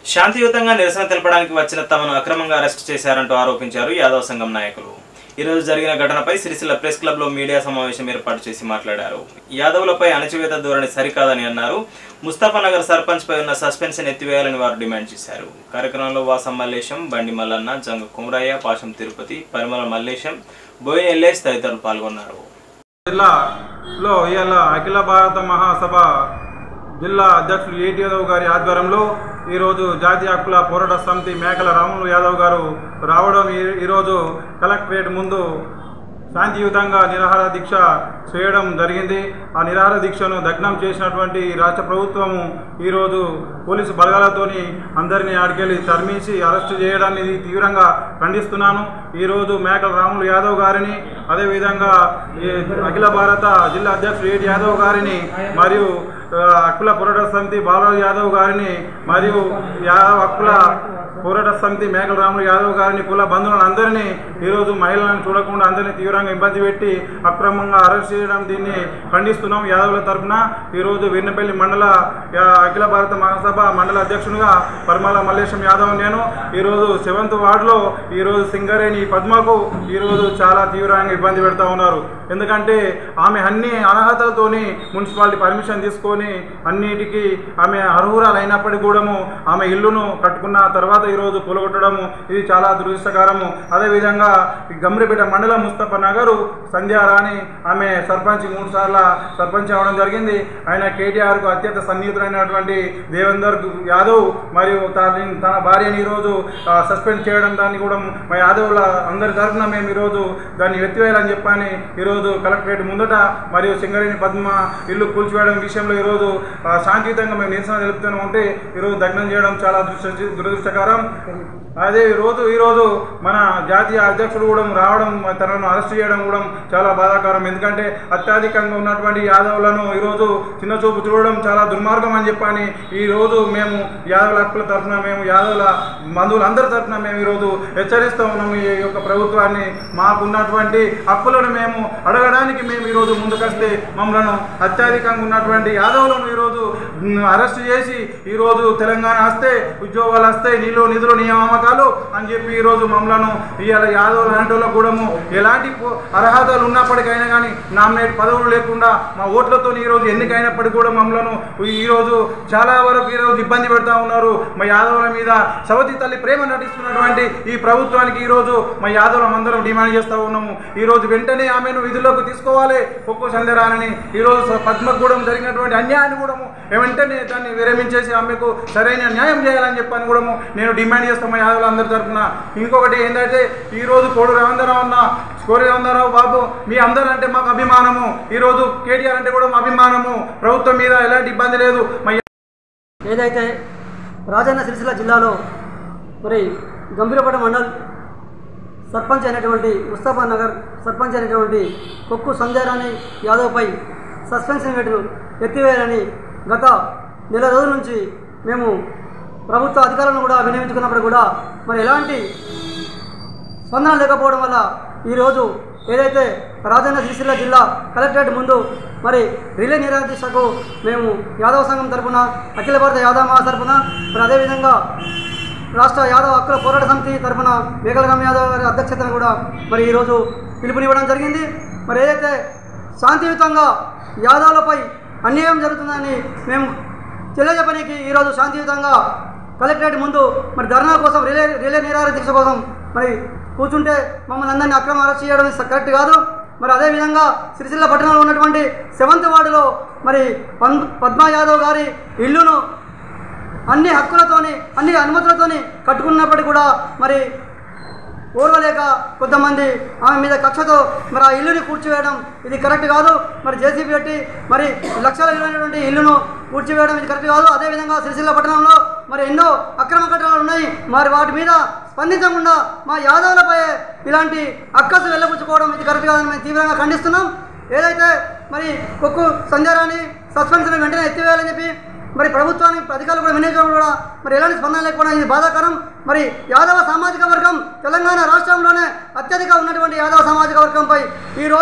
శాంతియుతంగా నిరసన తెలపడానికి వచ్చిన తమను అక్రమంగా అరెస్ట్ చేశారంటూ ఆరోపించారు యాదవ్ సంఘం నాయకులు ఈ రోజు జరిగిన ఘటనపై సిరిసిల్ల ప్రెస్ క్లబ్ లో మీడియా సమావేశం ఏర్పాటు చేసి మాట్లాడారు యాదవులపై అణచివేత ధోరణి సరికాదని అన్నారు ముస్తాఫానగర్ సర్పంచ్ పై ఉన్న సస్పెన్షన్ ఎత్తివేయాలని వారు డిమాండ్ చేశారు కార్యక్రమంలో వాసం మల్లేశం బండి మల్లన్న జంగ కుమరయ్య పాశం తిరుపతి పరిమళ మల్లేశం బోయిన ఎల్లేష్ తదితరులు పాల్గొన్నారు జిల్లాలో ఇవాళ అఖిల భారత మహాసభ జిల్లా అధ్యక్షులు ఏటి యాదవ్ గారి ఆధ్వర్యంలో ఈరోజు జాతీయ హక్కుల పోరాట సమితి మేకల రాములు యాదవ్ గారు రావడం ఈ- ఈరోజు కలెక్టరేట్ ముందు శాంతియుతంగా నిరాహార దీక్ష చేయడం జరిగింది ఆ నిరాహార దీక్షను దగ్నం చేసినటువంటి రాష్ట్ర ప్రభుత్వము ఈరోజు పోలీసు బలగాలతోని అందరినీ ఆడికెళ్ళి తరిమించి అరెస్టు చేయడాన్ని తీవ్రంగా ఖండిస్తున్నాను ఈరోజు మేకల రాములు యాదవ్ గారిని అదేవిధంగా ఈ అఖిల భారత జిల్లా అధ్యక్షుడు ఏటి యాదవ్ గారిని మరియు ఆ, హక్కుల పోరాట సమితి బాలరాజు యాదవ్ గారిని మరియు యాదవ్ హక్కుల పోరాట సమితి మేకల రాములు యాదవ్ గారిని కుల బంధువులను అందరినీ ఈరోజు మహిళలను చూడకుండా అందరినీ తీవ్రంగా ఇబ్బంది పెట్టి అక్రమంగా అరెస్ట్ చేయడం దీన్ని ఖండిస్తున్నాం యాదవుల తరఫున ఈరోజు వీర్నపల్లి మండల యా, అఖిల భారత మహాసభ మండల అధ్యక్షునిగా పరమాల మల్లేశం యాదవ్ నేను ఈరోజు సెవెంత్ వార్డులో ఈరోజు సింగరేణి పద్మకు ఈరోజు చాలా తీవ్రంగా ఇబ్బంది పెడతా ఉన్నారు ఎందుకంటే ఆమె అన్ని అర్హతలతోని మున్సిపాలిటీ పర్మిషన్ తీసుకొని అన్నిటికీ ఆమె అర్హురాలు అయినప్పటికీ కూడాము ఆమె ఇల్లును కట్టుకున్న తర్వాత ఈరోజు కూలగొట్టడము ఇది చాలా దురదృష్టకరము అదేవిధంగా ఈ గమ్రిపేట మండలం ముస్తఫా నగరు సంధ్యారాణి ఆమె సర్పంచ్ మూడు సార్ల సర్పంచ్ అవ్వడం జరిగింది ఆయన కేటీఆర్కు అత్యంత సన్నిహితులైనటువంటి దేవేందర్ యాదవ్ మరియు తన తన భార్యని ఈరోజు ఆ, సస్పెండ్ చేయడం దాన్ని కూడా మా యాదవుల అందరి తరఫున మేము ఈరోజు దాన్ని ఎత్తివేయాలని చెప్పని ఈరోజు కలెక్టరేట్ ముందట మరియు సింగరేణి పద్మ ఇల్లు కూల్చివేయడం విషయంలో ఈరోజు ఆ, శాంతియుతంగా మేము నిరసన తెలుపుతూనే ఉంటే ఈరోజు దగ్నం చేయడం చాలా దురదృష్ట దురదృష్టకరం అదే రోజు ఈరోజు మన జాతీయ అధ్యక్షుడు కూడా రావడం తనను అరెస్ట్ చేయడం కూడా చాలా బాధాకరం ఎందుకంటే అత్యధికంగా ఉన్నటువంటి యాదవులను ఈరోజు చిన్న చూపు చూడడం చాలా దుర్మార్గం అని చెప్పని ఈరోజు మేము యాదవుల హక్కుల తరఫున మేము యాదవుల బంధువులందరి తరఫున మేము ఈరోజు హెచ్చరిస్తూ ఉన్నాము ఈ యొక్క ప్రభుత్వాన్ని మాకున్నటువంటి హక్కులను మేము అడగడానికి మేము ఈరోజు ముందుకొస్తే మమ్మల్ని అత్యధికంగా ఉన్నటువంటి యాదవులను ఈరోజు మ్, అరెస్ట్ చేసి ఈరోజు తెలంగాణ వస్తే ఉద్యోగాలు వస్తాయి నీళ్ళు నిధులు నియామకాలు అని చెప్పి ఈరోజు మమ్మలను ఇవాళ యాదవులు అనేటోళ్ళకు కూడా ఎలాంటి పో- అర్హతలు ఉన్నప్పటికైనా కానీ నామినేట్ పదవులు లేకుండా మా ఓట్లతో ఈరోజు ఎన్నికైనప్పటికీ కూడా మమ్మలను ఈరోజు చాలా వరకు ఈరోజు ఇబ్బంది పెడతా ఉన్నారు మా యాదవుల మీద సవతి తల్లి ప్రేమ నటిస్తున్నటువంటి ఈ ప్రభుత్వానికి ఈరోజు మా యాదవులం అందరం డిమాండ్ చేస్తూ ఉన్నాము ఈరోజు వెంటనే ఆమెను విధుల్లోకి తీసుకోవాలి ఒక్కో సందరానని ఈరోజు పద్మగూడెం జరిగినటువంటి అన్యాయాన్ని కూడా వెంటనే దాన్ని విరమించేసి ఆమెకు సరైన న్యాయం చేయాలని చెప్పని కూడా నేను డిమాండ్ చేస్తాం మా యాదవులు అందరి తరఫున ఇంకొకటి ఏంటంటే ఈరోజు కోడు రేవంతరావు అన్న కోడి రేవంతరావు బాబు మీ అందరూ అంటే మాకు అభిమానము ఈరోజు కేటీఆర్ అంటే కూడా మా అభిమానము ప్రభుత్వం మీద ఎలాంటి ఇబ్బంది లేదు మా ఏదైతే రాజన్న సిరిసిల్ల జిల్లాలో మరి గంభీరపట మండల్ సర్పంచ్ అయినటువంటి ముస్తాఫా నగర్ సర్పంచ్ అయినటువంటి కొక్కు సంధ్యారాణి యాదవ్పై సస్పెన్షన్ వేటును ఎత్తివేయాలని గత నెల రోజుల నుంచి మేము ప్రభుత్వ అధికారులను కూడా వినియోగించుకున్నప్పుడు కూడా మరి ఎలాంటి స్పందన లేకపోవడం వల్ల ఈరోజు ఏదైతే రాజన్న సిరిసిల్ల జిల్లా కలెక్టరేట్ ముందు మరి రిలే నిరాదీక్షకు మేము యాదవ సంఘం తరపున అఖిల భారత యాదవ మహా తరపున మరి అదేవిధంగా రాష్ట్ర యాదవ హక్కుల పోరాట సమితి తరపున మేఘలరామ్ యాదవ్ గారి అధ్యక్షతన కూడా మరి ఈరోజు పిలుపునివ్వడం జరిగింది మరి ఏదైతే శాంతియుతంగా యాదవులపై అన్యాయం జరుగుతుందని మేము తెలియజెప్పడానికి ఈరోజు శాంతియుతంగా కలెక్టరేట్ ముందు మరి ధర్నా కోసం రిలే రిలే నిరాహార దీక్ష కోసం మరి కూర్చుంటే మమ్మల్ని అందరినీ అక్రమ అరెస్ట్ చేయడం ఇది కరెక్ట్ కాదు మరి అదేవిధంగా సిరిసిల్ల పట్టణంలో ఉన్నటువంటి సెవెంత్ వార్డులో మరి పన్ పద్మా యాదవ్ గారి ఇల్లును అన్ని హక్కులతోని అన్ని అనుమతులతోని కట్టుకున్నప్పటికీ కూడా మరి ఓర్వలేక కొంతమంది ఆమె మీద కక్షతో మరి ఆ ఇల్లుని కూర్చివేయడం ఇది కరెక్ట్ కాదు మరి జేసీబీ పెట్టి మరి లక్షల విలువైనటువంటి ఇల్లును కూర్చివేయడం ఇది కరెక్ట్ కాదు అదేవిధంగా సిరిసిల్ల పట్టణంలో మరి ఎన్నో అక్రమ కట్టడాలు ఉన్నాయి మరి వాటి మీద స్పందించకుండా మా యాదవులపై ఇలాంటి అక్కసు వెళ్ళబుచ్చుకోవడం ఇది కరెక్ట్ కాదని మేము తీవ్రంగా ఖండిస్తున్నాం ఏదైతే మరి కొక్కు సంధ్యారాన్ని సస్పెన్షన్ వెంటనే ఎత్తివేయాలని చెప్పి మరి ప్రభుత్వానికి అధికారులు కూడా వినియోగం కూడా మరి ఎలాంటి స్పందన లేకపోవడం ఇది బాధాకరం మరి యాదవ సామాజిక వర్గం తెలంగాణ రాష్ట్రంలోనే అత్యధిక ఉన్నటువంటి యాదవ సామాజిక వర్గంపై ఈరోజు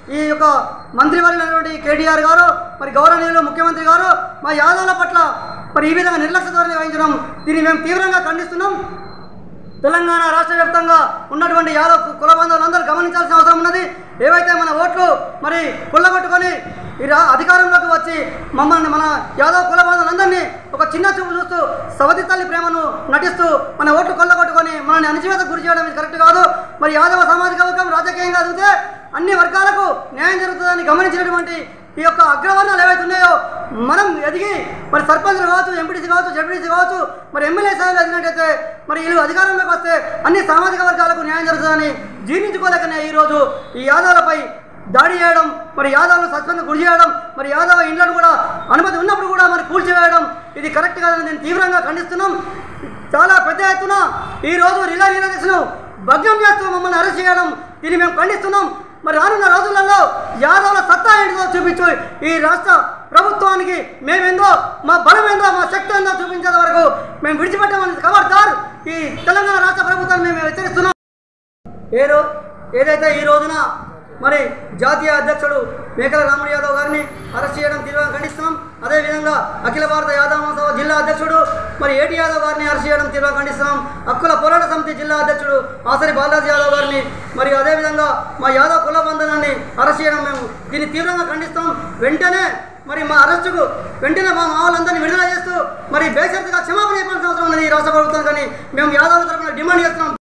ఈ యొక్క మంత్రివర్యులైనటువంటి కేటీఆర్ గారు మరి గౌరవనీయులు ముఖ్యమంత్రి గారు మా యాదవుల పట్ల మరి ఈ విధంగా నిర్లక్ష్య ధోరణి వహించడం దీన్ని మేము తీవ్రంగా ఖండిస్తున్నాం తెలంగాణ రాష్ట్ర వ్యాప్తంగా ఉన్నటువంటి యాదవ్ కుల బంధువులందరూ గమనించాల్సిన అవసరం ఉన్నది ఏవైతే మన ఓట్లు మరి కుళ్ళగొట్టుకొని ఈ రా అధికారంలోకి వచ్చి మమ్మల్ని మన యాదవ్ కుల బంధువులందరినీ ఒక చిన్న చూపు చూస్తూ సవతి తల్లి ప్రేమను నటిస్తూ మన ఓట్లు కొల్లగొట్టుకొని మనల్ని అణచివేత గురి చేయడం ఇది కరెక్ట్ కాదు మరి యాదవ సామాజిక వర్గం రాజకీయంగా ఎదిగితే అన్ని వర్గాలకు న్యాయం జరుగుతుందని గమనించినటువంటి ఈ యొక్క అగ్రవర్ణాలు ఏవైతే ఉన్నాయో మనం ఎదిగి మరి సర్పంచ్లు కావచ్చు ఎంపీటీసీ కావచ్చు జడ్పీటీసీ కావచ్చు మరి ఎమ్మెల్యే స్థాయిలో ఎదిగినట్టయితే మరి వీళ్ళు అధికారంలోకి వస్తే అన్ని సామాజిక వర్గాలకు న్యాయం జరుగుతుందని జీర్ణించుకోలేకనే ఈరోజు ఈ యాదవులపై దాడి చేయడం మరి యాదవ్ను సస్పెండ్ గురి చేయడం మరి యాదవ ఇండ్లను కూడా అనుమతి ఉన్నప్పుడు కూడా మరి కూల్చివేయడం ఇది కరెక్ట్ కాదని నేను తీవ్రంగా ఖండిస్తున్నాం చాలా పెద్ద ఎత్తున ఈరోజు రిలే రిలక్షను భగ్నం చేస్తూ మమ్మల్ని అరెస్ట్ చేయడం దీన్ని మేము ఖండిస్తున్నాం మరి రానున్న రోజులలో యాదవుల సత్తా ఏంటిదో చూపించు ఈ రాష్ట్ర ప్రభుత్వానికి మేమేందో మా బలం ఏందో మా శక్తి ఏందో చూపించేంత వరకు మేము విడిచిపెట్టామని ఖబర్దార్ ఈ తెలంగాణ రాష్ట్ర ప్రభుత్వాన్ని మేము హెచ్చరిస్తున్నాం ఏ రో ఏదైతే ఈ రోజున మరి జాతీయ అధ్యక్షుడు మేకల రాముడు యాదవ్ గారిని అరెస్ట్ చేయడం తీవ్రంగా ఖండిస్తున్నాం అదేవిధంగా అఖిల భారత యాదవ మహాసభ జిల్లా అధ్యక్షుడు మరి ఏటి యాదవ్ గారిని అరెస్ట్ చేయడం తీవ్రంగా ఖండిస్తున్నాం హక్కుల పోరాట సమితి జిల్లా అధ్యక్షుడు ఆసరి బాలరాజు యాదవ్ గారిని మరి అదేవిధంగా మా యాదవ్ కుల బంధనాన్ని అరెస్ట్ చేయడం మేము దీన్ని తీవ్రంగా ఖండిస్తాం వెంటనే మరి మా అరెస్టుకు వెంటనే మా మా వాళ్ళందరినీ విడుదల చేస్తూ మరి బేషరతుగా క్షమాపణ చెప్పాల్సిన అవసరం ఉన్నది ఈ రాష్ట్ర ప్రభుత్వం కానీ మేము యాదవుల తరఫున డిమాండ్ చేస్తున్నాం